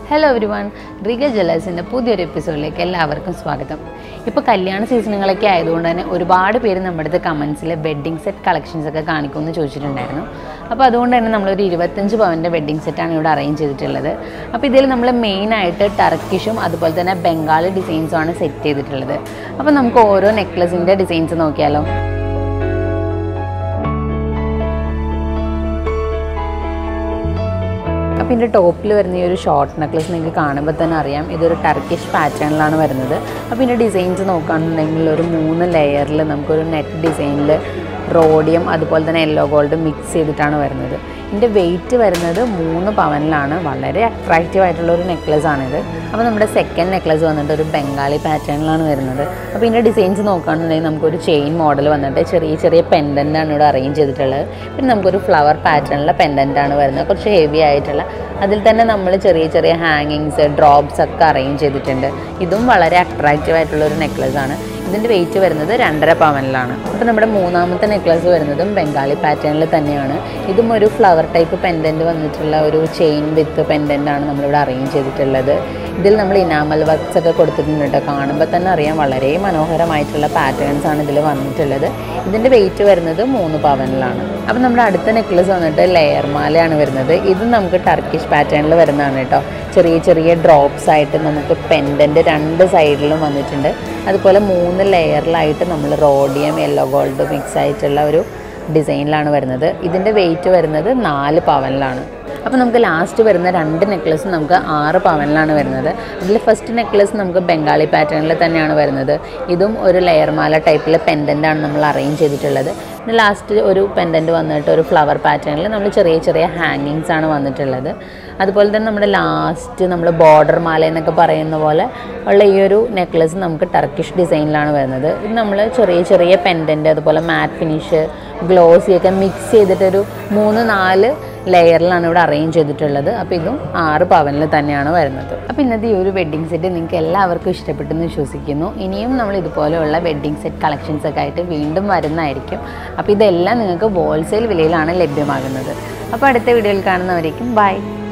hello everyone Riga ജ്വല്ലേഴ്സിൻ്റെ പുതിയൊരു എപ്പിസോഡിലേക്ക് എല്ലാവർക്കും സ്വാഗതം ഇപ്പോൾ കല്യാണ സീസണുകളൊക്കെ ആയതുകൊണ്ട് തന്നെ ഒരുപാട് പേര് നമ്മുടെ അടുത്ത് കമൻസിൽ വെഡ്ഡിങ് സെറ്റ് കളക്ഷൻസ് ഒക്കെ കാണിക്കുമെന്ന് ചോദിച്ചിട്ടുണ്ടായിരുന്നു അപ്പോൾ അതുകൊണ്ട് തന്നെ നമ്മളൊരു ഇരുപത്തഞ്ച് പവൻ്റെ വെഡ്ഡിങ് സെറ്റാണ് ഇവിടെ അറേഞ്ച് ചെയ്തിട്ടുള്ളത് അപ്പോൾ ഇതിൽ നമ്മൾ മെയിനായിട്ട് ടർക്കിഷും അതുപോലെ തന്നെ ബംഗാളി ഡിസൈൻസും ആണ് സെറ്റ് ചെയ്തിട്ടുള്ളത് അപ്പോൾ നമുക്ക് ഓരോ നെക്ലസിൻ്റെ ഡിസൈൻസ് നോക്കിയാലോ അപ്പോൾ ഇതിൻ്റെ ടോപ്പിൽ വരുന്ന ഈ ഒരു ഷോർട്ട് നെക്ലസ് നിങ്ങൾക്ക് കാണുമ്പോൾ തന്നെ അറിയാം ഇതൊരു ടർക്കിഷ് പാറ്റേണിലാണ് വരുന്നത് അപ്പോൾ ഇതിൻ്റെ ഡിസൈൻസ് നോക്കുകയാണെന്നുണ്ടെങ്കിൽ ഒരു മൂന്ന് ലെയറിൽ നമുക്കൊരു നെറ്റ് ഡിസൈനിൽ റോഡിയം അതുപോലെ തന്നെ യെല്ലോ ഗോൾഡ് മിക്സ് ചെയ്തിട്ടാണ് വരുന്നത് ഇതിൻ്റെ വെയിറ്റ് വരുന്നത് മൂന്ന് പവനിലാണ് വളരെ അട്രാക്റ്റീവ് ആയിട്ടുള്ള ഒരു നെക്ലസ് ആണിത് അപ്പോൾ നമ്മുടെ സെക്കൻഡ് നെക്ലസ് വന്നിട്ട് ഒരു ബംഗാളി പാറ്റേണിലാണ് വരുന്നത് അപ്പോൾ ഇതിൻ്റെ ഡിസൈൻസ് നോക്കുകയാണെന്നുണ്ടെങ്കിൽ നമുക്കൊരു ചെയിൻ മോഡൽ വന്നിട്ട് ചെറിയ ചെറിയ പെൻഡൻ്റ് ആണ് ഇവിടെ അറേഞ്ച് ചെയ്തിട്ടുള്ളത് പിന്നെ നമുക്കൊരു ഫ്ലവർ പാറ്റേണിലെ പെൻഡൻ്റ് ആണ് വരുന്നത് കുറച്ച് ഹെവി ആയിട്ടുള്ള അതിൽ തന്നെ നമ്മൾ ചെറിയ ചെറിയ ഹാങ്ങിങ്സ് ഡ്രോപ്സ് ഒക്കെ അറേഞ്ച് ചെയ്തിട്ടുണ്ട് ഇതും വളരെ അട്രാക്റ്റീവ് ആയിട്ടുള്ള ഒരു നെക്ലസ് ആണ് ഇതിൻ്റെ വെയിറ്റ് വരുന്നത് രണ്ടര പവനിലാണ് അപ്പോൾ നമ്മുടെ മൂന്നാമത്തെ നെക്ലസ് വരുന്നതും ബംഗാളി പാറ്റേണിൽ തന്നെയാണ് ഇതും ഒരു ഫ്ലവർ ടൈപ്പ് പെൻഡൻറ്റ് വന്നിട്ടുള്ള ഒരു ചെയിൻ വിത്ത് പെൻഡൻ്റ് ആണ് നമ്മളിവിടെ അറേഞ്ച് ചെയ്തിട്ടുള്ളത് ഇതിൽ നമ്മൾ ഇനാമൽ വർക്ക്സ് ഒക്കെ കൊടുത്തിട്ടുണ്ട് കേട്ടോ കാണുമ്പോൾ തന്നെ അറിയാം വളരെ മനോഹരമായിട്ടുള്ള പാറ്റേൺസ് ആണ് ഇതിൽ വന്നിട്ടുള്ളത് ഇതിൻ്റെ വെയിറ്റ് വരുന്നത് മൂന്ന് പവനിലാണ് അപ്പോൾ നമ്മുടെ അടുത്ത നെക്ലസ് വന്നിട്ട് ലെയർ മാലയാണ് വരുന്നത് ഇതും നമുക്ക് ടർക്കിഷ് പാറ്റേണിൽ വരുന്നതാണ് കേട്ടോ ചെറിയ ചെറിയ ഡ്രോപ്സ് ആയിട്ട് നമുക്ക് പെൻഡൻറ്റ് രണ്ട് സൈഡിലും വന്നിട്ടുണ്ട് അതുപോലെ മൂന്ന് ലെയറിലായിട്ട് നമ്മൾ റോഡിയം യെല്ലോ ഗോൾഡ് മിക്സ് ആയിട്ടുള്ള ഒരു ഡിസൈനിലാണ് വരുന്നത് ഇതിൻ്റെ വെയിറ്റ് വരുന്നത് നാല് പവനിലാണ് അപ്പോൾ നമുക്ക് ലാസ്റ്റ് വരുന്ന രണ്ട് നെക്ലസ് നമുക്ക് ആറ് പവനിലാണ് വരുന്നത് ഇതിൽ ഫസ്റ്റ് നെക്ലസ് നമുക്ക് ബംഗാളി പാറ്റേണിൽ തന്നെയാണ് വരുന്നത് ഇതും ഒരു ലെയർ മാല ടൈപ്പിൽ പെൻഡൻ്റാണ് നമ്മൾ അറേഞ്ച് ചെയ്തിട്ടുള്ളത് പിന്നെ ലാസ്റ്റ് ഒരു പെൻഡൻറ്റ് വന്നിട്ട് ഒരു ഫ്ലവർ പാറ്റേണിൽ നമ്മൾ ചെറിയ ചെറിയ ഹാങ്ങിങ്സ് ആണ് വന്നിട്ടുള്ളത് അതുപോലെ തന്നെ നമ്മുടെ ലാസ്റ്റ് നമ്മൾ ബോർഡർ മാല എന്നൊക്കെ പറയുന്ന പോലെ ഉള്ള ഈ ഒരു നെക്ലസ് നമുക്ക് ടർക്കിഷ് ഡിസൈനിലാണ് വരുന്നത് ഇത് നമ്മൾ ചെറിയ ചെറിയ പെൻഡൻറ്റ് അതുപോലെ മാറ്റ് ഫിനിഷ് ഗ്ലോസി ഒക്കെ മിക്സ് ചെയ്തിട്ടൊരു മൂന്ന് നാല് ലെയറിലാണ് ഇവിടെ അറേഞ്ച് ചെയ്തിട്ടുള്ളത് അപ്പോൾ ഇതും ആറ് പവനിൽ തന്നെയാണ് വരുന്നത് അപ്പോൾ ഇന്നത്തെ ഈ ഒരു വെഡ്ഡിങ് സെറ്റ് നിങ്ങൾക്ക് എല്ലാവർക്കും ഇഷ്ടപ്പെട്ടെന്ന് വിശ്വസിക്കുന്നു ഇനിയും നമ്മൾ ഇതുപോലെയുള്ള വെഡ്ഡിങ് സെറ്റ് കളക്ഷൻസ് ഒക്കെ ആയിട്ട് വീണ്ടും വരുന്നതായിരിക്കും അപ്പോൾ ഇതെല്ലാം നിങ്ങൾക്ക് ഹോൾസെയിൽ വിലയിലാണ് ലഭ്യമാകുന്നത് അപ്പോൾ അടുത്ത വീഡിയോയിൽ കാണുന്നവരേക്കും ബൈ